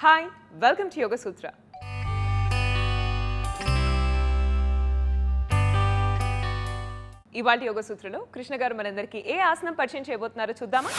hi welcome to Yoga Sutra ఇవాళ యోగ సూత్రలో కృష్ణ గారు మనందరికీ ఏ ఆసనం పరిచయం చేయబోతున్నారో చూద్దామా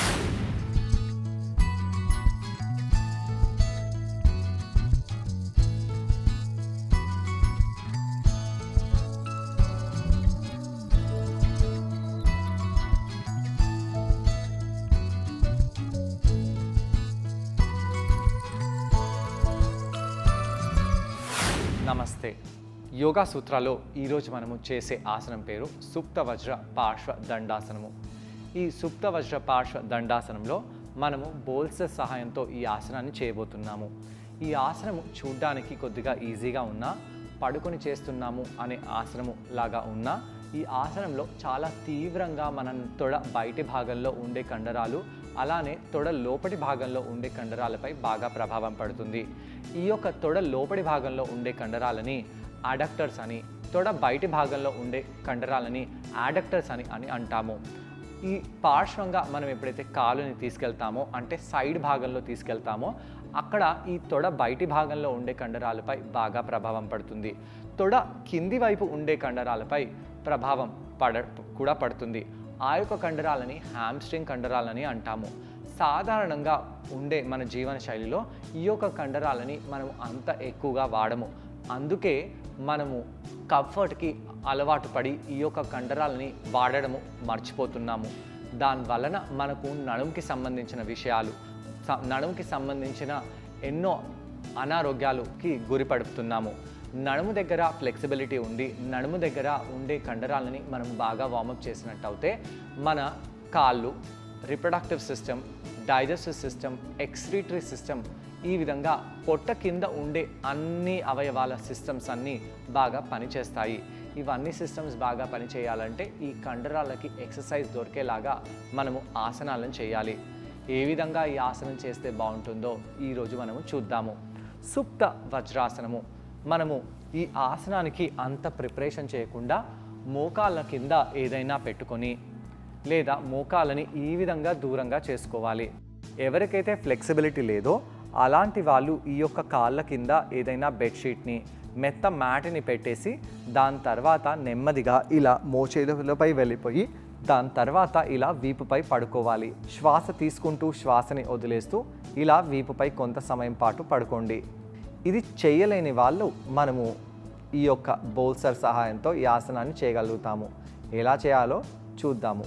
నమస్తే యోగా సూత్రాలో ఈరోజు మనము చేసే ఆసనం పేరు సుప్త వజ్ర పార్శ్వ దండాసనము ఈ సుప్త వజ్ర పార్శ్వ దండాసనంలో మనము బోల్సర్ సహాయంతో ఈ ఆసనాన్ని చేయబోతున్నాము ఈ ఆసనము చూడ్డానికి కొద్దిగా ఈజీగా ఉన్నా పడుకొని చేస్తున్నాము అనే ఆసనము లాగా ఉన్నా ఈ ఆసనంలో చాలా తీవ్రంగా మన తొడ బయటి భాగంలో ఉండే కండరాలు అలానే తొడ లోపటి భాగంలో ఉండే కండరాలపై బాగా ప్రభావం పడుతుంది ఈ యొక్క తొడ లోపటి భాగంలో ఉండే కండరాలని అడక్టర్స్ అని తొడ బయటి భాగంలో ఉండే కండరాలని యాడక్టర్స్ అని అని అంటాము ఈ పార్శ్వంగా మనం ఎప్పుడైతే కాలుని తీసుకెళ్తామో అంటే సైడ్ భాగంలో తీసుకెళ్తామో అక్కడ ఈ తొడ బయటి భాగంలో ఉండే కండరాలపై బాగా ప్రభావం పడుతుంది తొడ కింది వైపు ఉండే కండరాలపై ప్రభావం పడ కూడా పడుతుంది ఆ యొక్క కండరాలని హ్యామ్స్ట్రింగ్ కండరాలని అంటాము సాధారణంగా ఉండే మన జీవన శైలిలో ఈ యొక్క కండరాలని మనం అంత ఎక్కువగా వాడము అందుకే మనము కంఫర్ట్కి అలవాటు పడి ఈ యొక్క కండరాలని వాడడము మర్చిపోతున్నాము దాని వలన మనకు నడుముకి సంబంధించిన విషయాలు స- నడుముకి సంబంధించిన ఎన్నో అనారోగ్యాలకి గురి పడుతున్నాము నడుము దగ్గర ఫ్లెక్సిబిలిటీ ఉండి నడుము దగ్గర ఉండే కండరాలని మనం బాగా వార్మప్ చేసినట్టు అయితే మన కాళ్ళు reproductive system digestive system excretory system ఈ విధంగా పొట్ట కింద ఉండే అన్ని అవయవాల సిస్టమ్స్ అన్నీ బాగా పనిచేస్తాయి ఇవన్నీ సిస్టమ్స్ బాగా పనిచేయాలంటే ఈ కండరాలకి ఎక్సర్సైజ్ దొరికేలాగా మనము ఆసనాలను చేయాలి ఏ విధంగా ఈ ఆసనం చేస్తే బాగుంటుందో ఈరోజు మనము చూద్దాము సుప్త వజ్రాసనము మనము ఈ ఆసనానికి అంత ప్రిపరేషన్ చేయకుండా మోకాళ్ళ కింద ఏదైనా పెట్టుకొని లేదా మోకాలని ఈ విధంగా దూరంగా చేసుకోవాలి ఎవరికైతే ఫ్లెక్సిబిలిటీ లేదో అలాంటి వాళ్ళు ఈ యొక్క కాళ్ళ కింద ఏదైనా బెడ్షీట్ని మెత్త మ్యాట్ని పెట్టేసి దాని తర్వాత నెమ్మదిగా ఇలా మోచేతులపై వెళ్ళిపోయి దాని తర్వాత ఇలా వీపుపై పడుకోవాలి శ్వాస తీసుకుంటూ శ్వాసని వదిలేస్తూ ఇలా వీపుపై కొంత సమయం పాటు పడుకోండి ఇది చేయలేని వాళ్ళు మనము ఈ యొక్క బోల్సర్ సహాయంతో ఈ ఆసనాన్ని చేయగలుగుతాము ఎలా చేయాలో చూద్దాము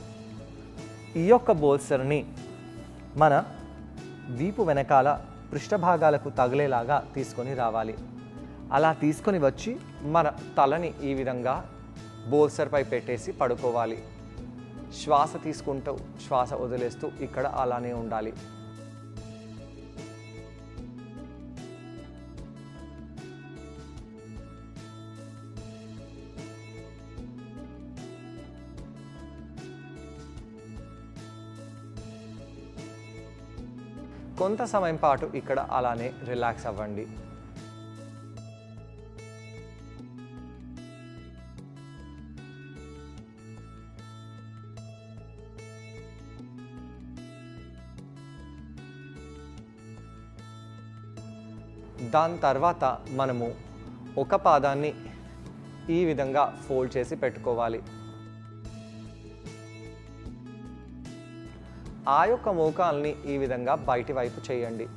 ఈ యొక్క బోల్సర్ని మన వీపు వెనకాల పృష్ఠభాగాలకు తగిలేలాగా తీసుకొని రావాలి అలా తీసుకొని వచ్చి మన తలని ఈ విధంగా బోల్సర్పై పెట్టేసి పడుకోవాలి శ్వాస తీసుకుంటూ శ్వాస వదిలేస్తూ ఇక్కడ అలానే ఉండాలి కొంత సమయం పాటు ఇక్కడ అలానే రిలాక్స్ అవ్వండి దాని తర్వాత మనము ఒక పాదాన్ని ఈ విధంగా ఫోల్డ్ చేసి పెట్టుకోవాలి ఆ యొక్క మోకాల్ని ఈ విధంగా బయటి వైపు చేయండి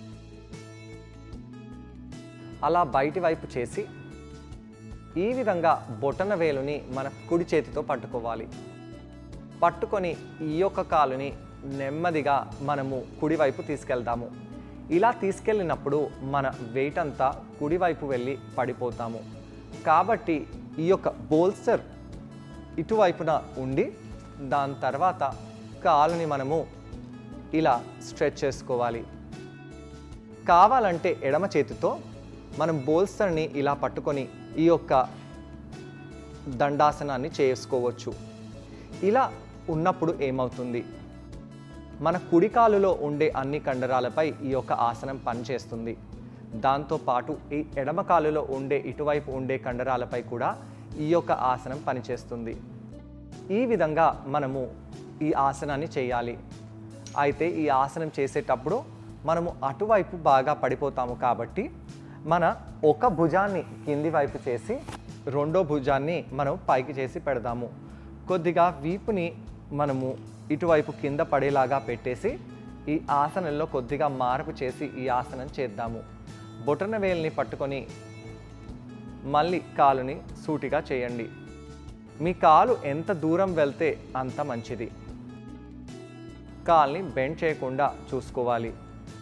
అలా బయటి వైపు చేసి ఈ విధంగా బొటన వేలుని మన కుడి చేతితో పట్టుకోవాలి పట్టుకొని ఈ యొక్క కాలుని నెమ్మదిగా మనము కుడివైపు తీసుకెళ్తాము ఇలా తీసుకెళ్ళినప్పుడు మన వెయిట్ అంతా కుడివైపు వెళ్ళి పడిపోతాము కాబట్టి ఈ యొక్క బోల్సర్ ఇటువైపున ఉండి దాని తర్వాత కాలుని మనము ఇలా స్ట్రెచ్ చేసుకోవాలి కావాలంటే ఎడమ చేతితో మనం బోల్సర్ని ఇలా పట్టుకొని ఈ యొక్క దండాసనాన్ని చేసుకోవచ్చు ఇలా ఉన్నప్పుడు ఏమవుతుంది మన కుడి కాలులో ఉండే అన్ని కండరాలపై ఈ యొక్క ఆసనం పనిచేస్తుంది దాంతోపాటు ఈ ఎడమ కాలులో ఉండే ఇటువైపు ఉండే కండరాలపై కూడా ఈ యొక్క ఆసనం పనిచేస్తుంది ఈ విధంగా మనము ఈ ఆసనాన్ని చేయాలి అయితే ఈ ఆసనం చేసేటప్పుడు మనము అటువైపు బాగా పడిపోతాము కాబట్టి మన ఒక భుజాన్ని కింది వైపు చేసి రెండో భుజాన్ని మనం పైకి చేసి పెడదాము కొద్దిగా వీపుని మనము ఇటువైపు కింద పడేలాగా పెట్టేసి ఈ ఆసనంలో కొద్దిగా మార్పు చేసి ఈ ఆసనం చేద్దాము బొటన వేలిని పట్టుకొని మళ్ళీ కాలుని సూటిగా చేయండి మీ కాలు ఎంత దూరం వెళ్తే అంత మంచిది కాల్ని బెండ్ చేయకుండా చూసుకోవాలి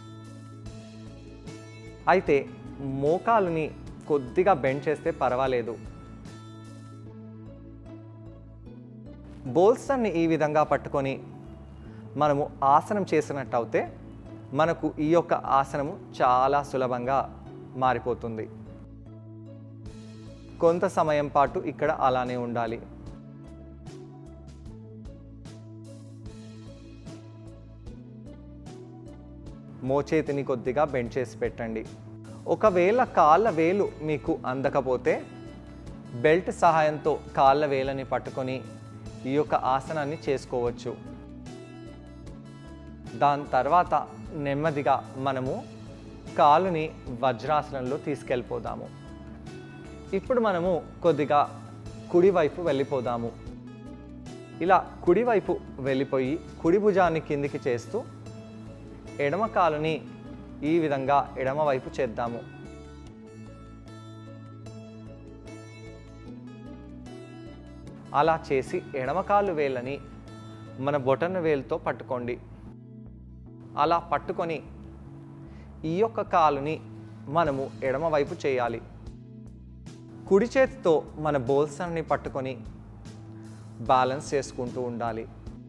అయితే మోకాలుని కొద్దిగా బెండ్ చేస్తే పర్వాలేదు బోల్సన్ని ఈ విధంగా పట్టుకొని మనము ఆసనం చేసినట్టు అయితే మనకు ఈ యొక్క ఆసనము చాలా సులభంగా మారిపోతుంది కొంత సమయం పాటు ఇక్కడ అలానే ఉండాలి మోచేతిని కొద్దిగా బెండ్ చేసి పెట్టండి ఒకవేళ కాళ్ళ వేలు మీకు అందకపోతే బెల్ట్ సహాయంతో కాళ్ళ వేలని పట్టుకొని ఈ యొక్క ఆసనాన్ని చేసుకోవచ్చు దాని తర్వాత నెమ్మదిగా మనము కాలుని వజ్రాసనంలో తీసుకెళ్ళిపోదాము ఇప్పుడు మనము కొద్దిగా కుడివైపు వెళ్ళిపోదాము ఇలా కుడివైపు వెళ్ళిపోయి కుడి భుజాన్ని కిందికి చేస్తూ ఎడమ కాలుని ఈ విధంగా ఎడమ వైపు చేద్దాము అలా చేసి ఎడమ కాలు వేళ్ళని మన బొటన వేలుతో పట్టుకోండి అలా పట్టుకొని ఈ యొక్క కాలుని మనము ఎడమ వైపు చేయాలి కుడి చేతితో మన బోల్సన్ని పట్టుకొని బ్యాలెన్స్ చేసుకుంటూ ఉండాలి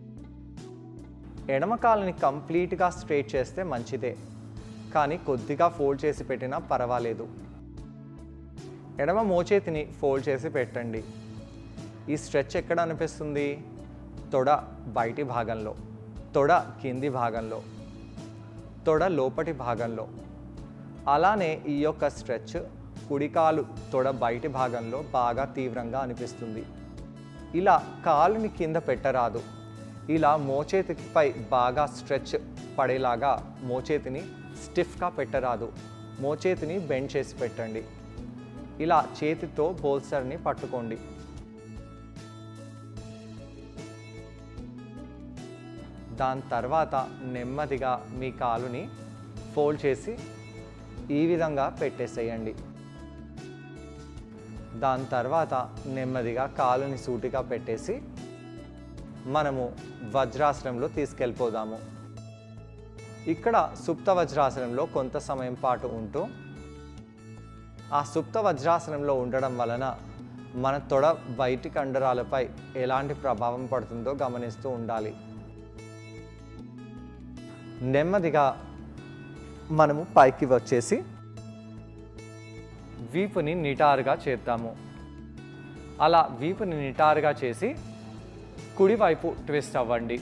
ఎడమ కాలుని కంప్లీట్గా స్ట్రైట్ చేస్తే మంచిదే కానీ కొద్దిగా ఫోల్డ్ చేసి పెట్టినా పర్వాలేదు ఎడమ మోచేతిని ఫోల్డ్ చేసి పెట్టండి ఈ స్ట్రెచ్ ఎక్కడ అనిపిస్తుంది తొడ బయటి భాగంలో తొడ కింది భాగంలో తొడ లోపటి భాగంలో అలానే ఈ యొక్క స్ట్రెచ్ కుడికాలు తొడ బయటి భాగంలో బాగా తీవ్రంగా అనిపిస్తుంది ఇలా కాలుని కింద పెట్టరాదు ఇలా మోచేతిపై బాగా స్ట్రెచ్ పడేలాగా మోచేతిని స్టిఫ్గా పెట్టరాదు మోచేతిని బెండ్ చేసి పెట్టండి ఇలా చేతితో బోల్సర్ని పట్టుకోండి దాని తర్వాత నెమ్మదిగా మీ కాలుని ఫోల్డ్ చేసి ఈ విధంగా పెట్టేసేయండి దాని తర్వాత నెమ్మదిగా కాలుని సూటిగా పెట్టేసి మనము వజ్రాసనంలో తీసుకెళ్ళిపోదాము ఇక్కడ సుప్త వజ్రాసనంలో కొంత సమయం పాటు ఉంటూ ఆ సుప్త వజ్రాసనంలో ఉండడం వలన మన తొడ బయటి కండరాలపై ఎలాంటి ప్రభావం పడుతుందో గమనిస్తూ ఉండాలి నెమ్మదిగా మనము పైకి వచ్చేసి వీపుని నిటారుగా చేద్దాము అలా వీపుని నిటారుగా చేసి కుడివైపు ట్విస్ట్ అవ్వండి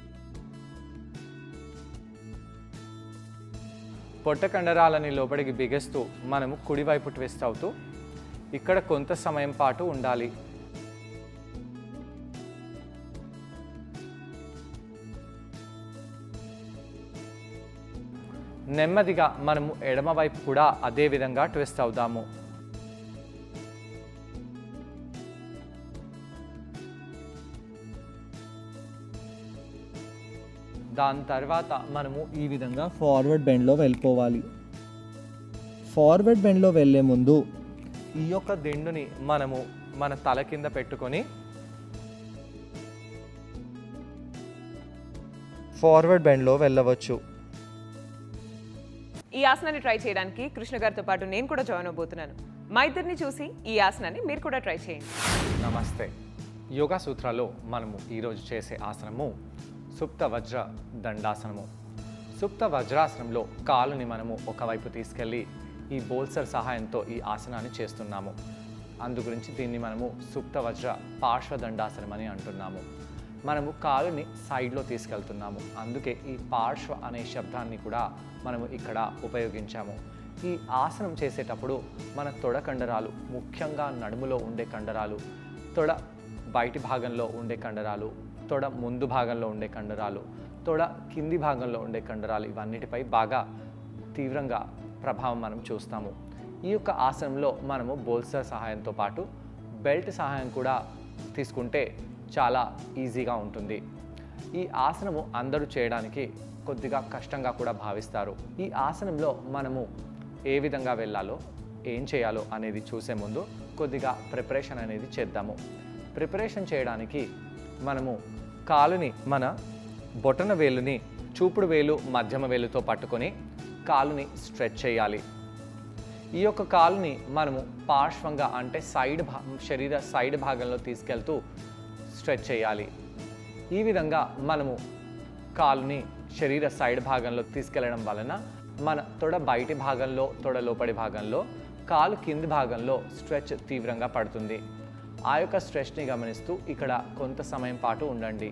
పొట్ట కండరాలని లోపలికి బిగిస్తూ మనము కుడివైపు ట్విస్ట్ అవుతూ ఇక్కడ కొంత సమయం పాటు ఉండాలి నెమ్మదిగా మనము ఎడమ వైపు కూడా అదే విధంగా ట్విస్ట్ అవుదాము దాని తర్వాత మనము ఈ విధంగా ఫార్వర్డ్ బెండ్లో వెళ్ళిపోవాలి ఫార్వర్డ్ బెండ్లో వెళ్ళే ముందు ఈ యొక్క దిండుని మనము మన తల కింద పెట్టుకొని ఫార్వర్డ్ బెండ్లో వెళ్ళవచ్చు ఈ ఆసనాన్ని ట్రై చేయడానికి కృష్ణ గారితో పాటు నేను కూడా జాయిన్ అవబోతున్నాను మా ఇద్దరిని చూసి ఈ ఆసనాన్ని మీరు కూడా ట్రై చేయండి నమస్తే యోగా సూత్రాల్లో మనము ఈరోజు చేసే ఆసనము సుప్త వజ్ర దండాసనము సుప్త వజ్రాసనంలో కాలుని మనము ఒకవైపు తీసుకెళ్ళి ఈ బోల్సర్ సహాయంతో ఈ ఆసనాన్ని చేస్తున్నాము అందు గురించి దీన్ని మనము సుప్త వజ్ర పార్శ్వ దండాసనం అని అంటున్నాము మనము కాలుని సైడ్లో తీసుకెళ్తున్నాము అందుకే ఈ పార్శ్వ అనే శబ్దాన్ని కూడా మనము ఇక్కడ ఉపయోగించాము ఈ ఆసనం చేసేటప్పుడు మన తొడ కండరాలు ముఖ్యంగా నడుములో ఉండే కండరాలు తొడ బయటి భాగంలో ఉండే కండరాలు తొడ ముందు భాగంలో ఉండే కండరాలు తొడ కింది భాగంలో ఉండే కండరాలు ఇవన్నిటిపై బాగా తీవ్రంగా ప్రభావం మనం చూస్తాము ఈ యొక్క ఆసనంలో మనము బోల్సర్ సహాయంతో పాటు బెల్ట్ సహాయం కూడా తీసుకుంటే చాలా ఈజీగా ఉంటుంది ఈ ఆసనము అందరూ చేయడానికి కొద్దిగా కష్టంగా కూడా భావిస్తారు ఈ ఆసనంలో మనము ఏ విధంగా వెళ్ళాలో ఏం చేయాలో అనేది చూసే ముందు కొద్దిగా ప్రిపరేషన్ అనేది చేద్దాము ప్రిపరేషన్ చేయడానికి మనము కాలుని మన బొటన వేలుని చూపుడు వేలు మధ్యమ వేలుతో పట్టుకొని కాలుని స్ట్రెచ్ చేయాలి ఈ యొక్క కాలుని మనము పార్శ్వంగా అంటే సైడ్ భా శరీర సైడ్ భాగంలో తీసుకెళ్తూ స్ట్రెచ్ చేయాలి ఈ విధంగా మనము కాలుని శరీర సైడ్ భాగంలో తీసుకెళ్లడం వలన మన తొడ బయటి భాగంలో తొడ లోపడి భాగంలో కాలు కింది భాగంలో స్ట్రెచ్ తీవ్రంగా పడుతుంది ఆ యొక్క స్ట్రెచ్ని గమనిస్తూ ఇక్కడ కొంత సమయం పాటు ఉండండి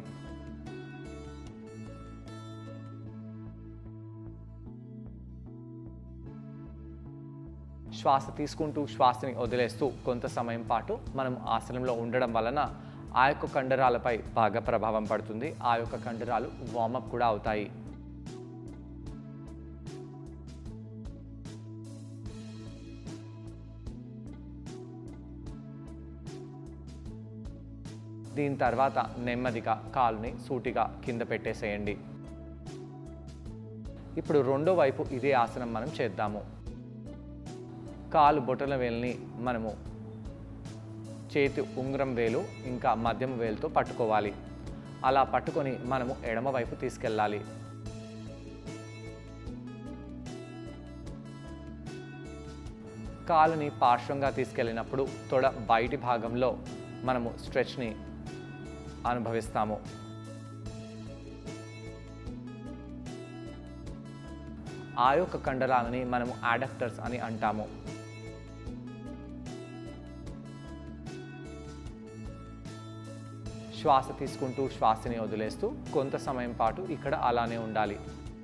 శ్వాస తీసుకుంటూ శ్వాసని వదిలేస్తూ కొంత సమయం పాటు మనం ఆసనంలో ఉండడం వలన ఆ యొక్క కండరాలపై బాగా ప్రభావం పడుతుంది ఆ యొక్క కండరాలు వార్మప్ కూడా అవుతాయి దీని తర్వాత నెమ్మదిగా కాలుని సూటిగా కింద పెట్టేసేయండి ఇప్పుడు రెండో వైపు ఇదే ఆసనం మనం చేద్దాము కాలు బొటల వేలుని మనము చేతి ఉంగరం వేలు ఇంకా మధ్యమ వేలుతో పట్టుకోవాలి అలా పట్టుకొని మనము ఎడమ వైపు తీసుకెళ్ళాలి కాలుని పార్శ్వంగా తీసుకెళ్ళినప్పుడు తొడ బయటి భాగంలో మనము స్ట్రెచ్ని అనుభవిస్తాము ఆ యొక్క కండరాలని మనము అడాప్టర్స్ అని అంటాము శ్వాస తీసుకుంటూ శ్వాసని వదిలేస్తూ కొంత సమయం పాటు ఇక్కడ అలానే ఉండాలి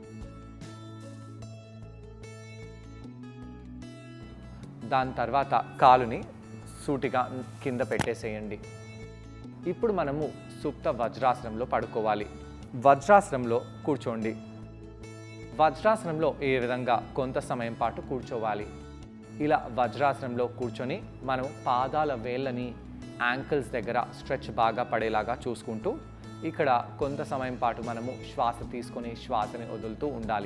దాని తర్వాత కాలుని సూటిగా కింద పెట్టేసేయండి ఇప్పుడు మనము సుప్త వజ్రాసనంలో పడుకోవాలి వజ్రాసనంలో కూర్చోండి వజ్రాసనంలో ఏ విధంగా కొంత సమయం పాటు కూర్చోవాలి ఇలా వజ్రాసనంలో కూర్చొని మనం పాదాల వేళ్ళని యాంకిల్స్ దగ్గర స్ట్రెచ్ బాగా పడేలాగా చూసుకుంటూ ఇక్కడ కొంత సమయం పాటు మనము శ్వాస తీసుకొని శ్వాసని వదులుతూ ఉండాలి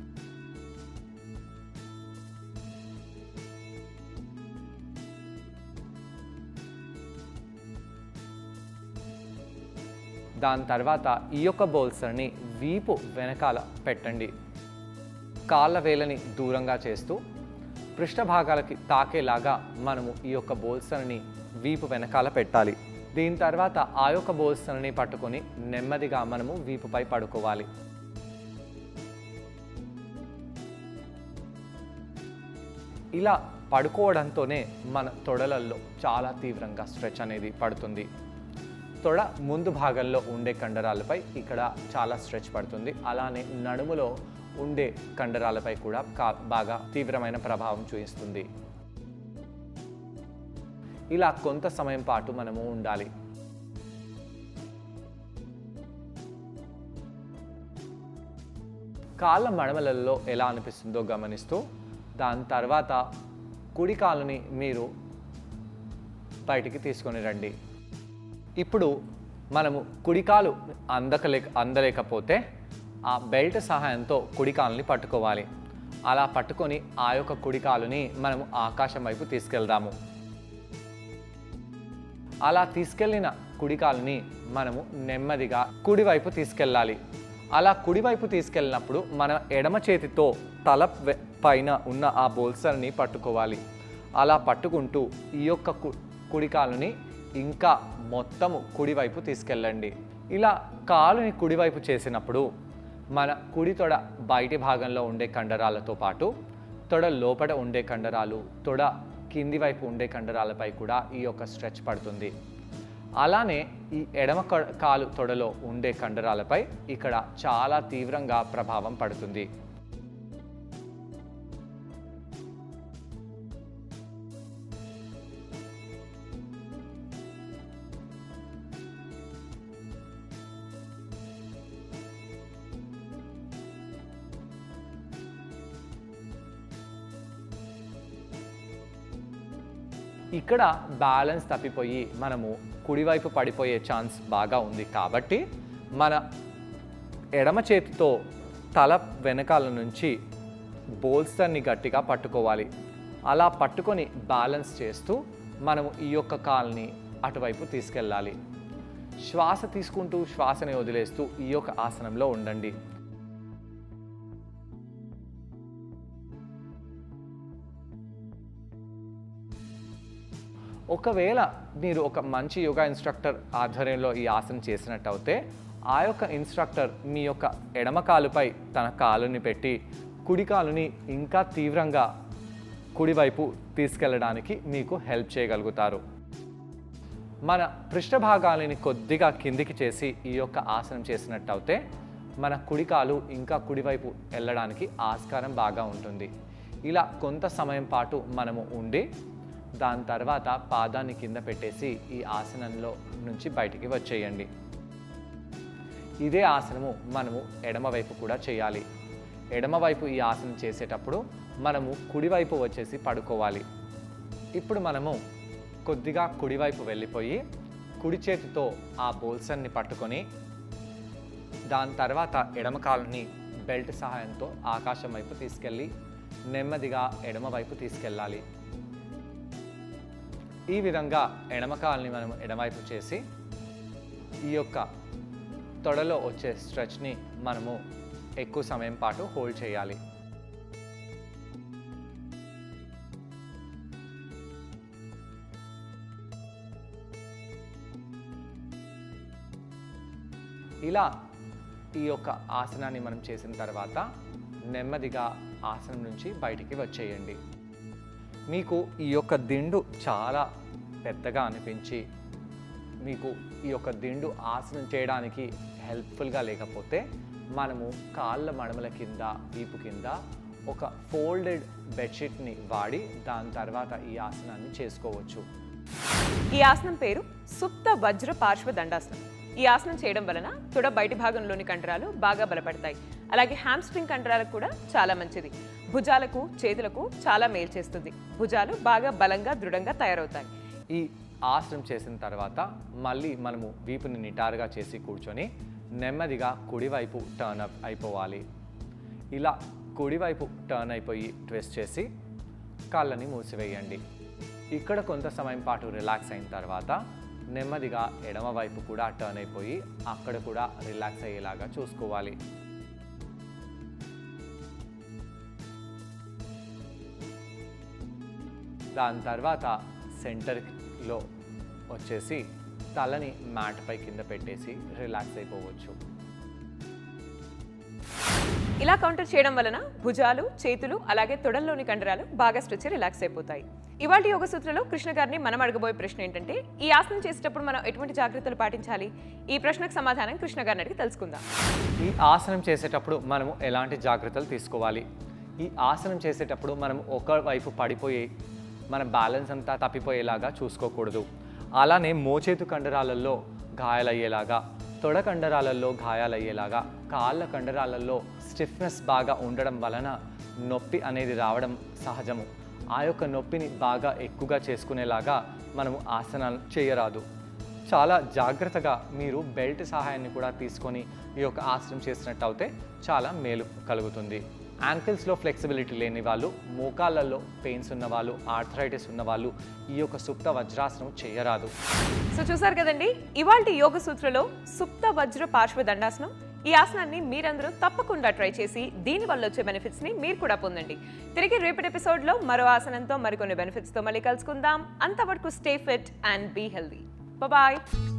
దాని తర్వాత ఈ యొక్క బౌల్సర్ని వీపు వెనకాల పెట్టండి కాళ్ళ వేలని దూరంగా చేస్తూ పృష్ఠభాగాలకి తాకేలాగా మనము ఈ యొక్క బోల్సర్ని వీపు వెనకాల పెట్టాలి దీని తర్వాత ఆ యొక్క బోల్సర్ని పట్టుకొని నెమ్మదిగా మనము వీపుపై పడుకోవాలి ఇలా పడుకోవడంతోనే మన తొడలల్లో చాలా తీవ్రంగా స్ట్రెచ్ అనేది పడుతుంది తొడ ముందు భాగంలో ఉండే కండరాలపై ఇక్కడ చాలా స్ట్రెచ్ పడుతుంది అలానే నడుములో ఉండే కండరాలపై కూడా కా బాగా తీవ్రమైన ప్రభావం చూపిస్తుంది ఇలా కొంత సమయం పాటు మనము ఉండాలి కాళ్ళ మడమలలో ఎలా అనిపిస్తుందో గమనిస్తూ దాని తర్వాత కుడి కాలుని మీరు బయటికి తీసుకొని రండి ఇప్పుడు మనము కుడికాలు అందకలేక అందలేకపోతే ఆ బెల్ట్ సహాయంతో కుడికాలుని పట్టుకోవాలి అలా పట్టుకొని ఆ యొక్క కుడికాలుని మనము ఆకాశం వైపు తీసుకెళ్దాము అలా తీసుకెళ్ళిన కుడికాలుని మనము నెమ్మదిగా కుడివైపు తీసుకెళ్ళాలి అలా కుడివైపు తీసుకెళ్ళినప్పుడు మన ఎడమ చేతితో తల వె- పైన ఉన్న ఆ బోల్సర్ని పట్టుకోవాలి అలా పట్టుకుంటూ ఈ యొక్క కు కుడికాలుని ఇంకా మొత్తము కుడివైపు తీసుకెళ్ళండి ఇలా కాలుని కుడివైపు చేసినప్పుడు మన కుడి తొడ బయటి భాగంలో ఉండే కండరాలతో పాటు తొడ లోపల ఉండే కండరాలు తొడ కింది వైపు ఉండే కండరాలపై కూడా ఈ యొక్క స్ట్రెచ్ పడుతుంది అలానే ఈ ఎడమ క- కాలు తొడలో ఉండే కండరాలపై ఇక్కడ చాలా తీవ్రంగా ప్రభావం పడుతుంది ఇక్కడ బ్యాలెన్స్ తప్పిపోయి మనము కుడివైపు పడిపోయే ఛాన్స్ బాగా ఉంది కాబట్టి మన ఎడమ చేతితో తల వెనకాల నుంచి బోల్స్టర్ని గట్టిగా పట్టుకోవాలి అలా పట్టుకొని బ్యాలెన్స్ చేస్తూ మనము ఈ యొక్క కాల్ని అటువైపు తీసుకెళ్ళాలి శ్వాస తీసుకుంటూ శ్వాసని వదిలేస్తూ ఈ యొక్క ఆసనంలో ఉండండి ఒకవేళ మీరు ఒక మంచి యోగా ఇన్స్ట్రక్టర్ ఆధ్వర్యంలో ఈ ఆసనం చేసినట్టు అయితే ఆ యొక్క ఇన్స్ట్రక్టర్ మీ యొక్క ఎడమ కాలుపై తన కాలుని పెట్టి కుడి కాలుని ఇంకా తీవ్రంగా కుడివైపు తీసుకెళ్ళడానికి మీకు హెల్ప్ చేయగలుగుతారు మన పృష్ఠభాగాలని కొద్దిగా కిందికి చేసి ఈ యొక్క ఆసనం చేసినట్టు అయితే మన కుడికాలు ఇంకా కుడివైపు వెళ్ళడానికి ఆస్కారం బాగా ఉంటుంది ఇలా కొంత సమయం పాటు మనము ఉండి దాని తర్వాత పాదాన్ని కింద పెట్టేసి ఈ ఆసనంలో నుంచి బయటికి వచ్చేయండి ఇదే ఆసనము మనము ఎడమవైపు కూడా చేయాలి ఎడమవైపు ఈ ఆసనం చేసేటప్పుడు మనము కుడివైపు వచ్చేసి పడుకోవాలి ఇప్పుడు మనము కొద్దిగా కుడివైపు వెళ్ళిపోయి కుడి చేతితో ఆ బోల్సన్ని పట్టుకొని దాని తర్వాత ఎడమ కాలుని బెల్ట్ సహాయంతో ఆకాశం వైపు తీసుకెళ్ళి నెమ్మదిగా ఎడమ వైపు తీసుకెళ్ళాలి ఈ విధంగా ఎడమ కాలుని మనం ఎడమవైపు చేసి ఈ యొక్క తొడలో వచ్చే స్ట్రెచ్ని మనము ఎక్కువ సమయం పాటు హోల్డ్ చేయాలి ఇలా ఈ యొక్క ఆసనాన్ని మనం చేసిన తర్వాత నెమ్మదిగా ఆసనం నుంచి బయటికి వచ్చేయండి మీకు ఈ యొక్క దిండు చాలా పెద్దగా అనిపించి మీకు ఈ యొక్క దిండు ఆసనం చేయడానికి హెల్ప్ఫుల్గా లేకపోతే మనము కాళ్ళ మడమల కింద వీపు కింద ఒక ఫోల్డెడ్ బెడ్షీట్ని వాడి దాని తర్వాత ఈ ఆసనాన్ని చేసుకోవచ్చు ఈ ఆసనం పేరు సుప్త వజ్ర పార్శ్వ దండాసనం ఈ ఆసనం చేయడం వలన తొడ బయటి భాగంలోని కండరాలు బాగా బలపడతాయి అలాగే హ్యామ్స్ట్రింగ్ కండరాలకు కూడా చాలా మంచిది భుజాలకు చేతులకు చాలా మేలు చేస్తుంది భుజాలు బాగా బలంగా దృఢంగా తయారవుతాయి ఈ ఆసనం చేసిన తర్వాత మళ్ళీ మనము వీపుని నిటారుగా చేసి కూర్చొని నెమ్మదిగా కుడివైపు టర్న్ అప్ అయిపోవాలి ఇలా కుడివైపు టర్న్ అయిపోయి ట్విస్ట్ చేసి కాళ్ళని మూసివేయండి ఇక్కడ కొంత సమయం పాటు రిలాక్స్ అయిన తర్వాత నెమ్మదిగా ఎడమ వైపు కూడా టర్న్ అయిపోయి అక్కడ కూడా రిలాక్స్ అయ్యేలాగా చూసుకోవాలి దాని తర్వాత సెంటర్లో వచ్చేసి తలని మ్యాట్ పై కింద పెట్టేసి రిలాక్స్ అయిపోవచ్చు ఇలా కౌంటర్ చేయడం వలన భుజాలు చేతులు అలాగే తొడల్లోని కండరాలు బాగా స్ట్రెచ్ రిలాక్స్ అయిపోతాయి ఇవాళ యోగ సూత్రలో కృష్ణ గారిని మనం అడగబోయే ప్రశ్న ఏంటంటే ఈ ఆసనం చేసేటప్పుడు మనం ఎటువంటి జాగ్రత్తలు పాటించాలి ఈ ప్రశ్నకు సమాధానం కృష్ణ గారిని అడిగి తెలుసుకుందాం ఈ ఆసనం చేసేటప్పుడు మనము ఎలాంటి జాగ్రత్తలు తీసుకోవాలి ఈ ఆసనం చేసేటప్పుడు మనం ఒక వైపు పడిపోయి మన బ్యాలెన్స్ అంతా తప్పిపోయేలాగా చూసుకోకూడదు అలానే మోచేతు కండరాలలో గాయాలయ్యేలాగా తొడ కండరాలలో గాయాలయ్యేలాగా కాళ్ళ కండరాలలో స్టిఫ్నెస్ బాగా ఉండడం వలన నొప్పి అనేది రావడం సహజము ఆ యొక్క నొప్పిని బాగా ఎక్కువగా చేసుకునేలాగా మనము ఆసనాలు చేయరాదు చాలా జాగ్రత్తగా మీరు బెల్ట్ సహాయాన్ని కూడా తీసుకొని ఈ యొక్క ఆసనం చేసినట్టు అయితే చాలా మేలు కలుగుతుంది యాంకిల్స్లో ఫ్లెక్సిబిలిటీ లేని వాళ్ళు మోకాళ్ళల్లో పెయిన్స్ ఉన్న వాళ్ళు ఆర్థరైటిస్ ఉన్న వాళ్ళు ఈ యొక్క సుప్త వజ్రాసనం చేయరాదు సో చూసారు కదండి ఇవాళ యోగ సూత్రలో సుప్త వజ్ర పార్శ్వ దండాసనం ఈ ఆసనాన్ని మీరందరూ తప్పకుండా ట్రై చేసి దీని వల్ల వచ్చే బెనిఫిట్స్ ని మీరు కూడా పొందండి తిరిగి రేపటి ఎపిసోడ్ లో మరో ఆసనంతో మరికొన్ని బెనిఫిట్స్ తో మళ్ళీ కలుసుకుందాం అంతవరకు stay fit and be healthy bye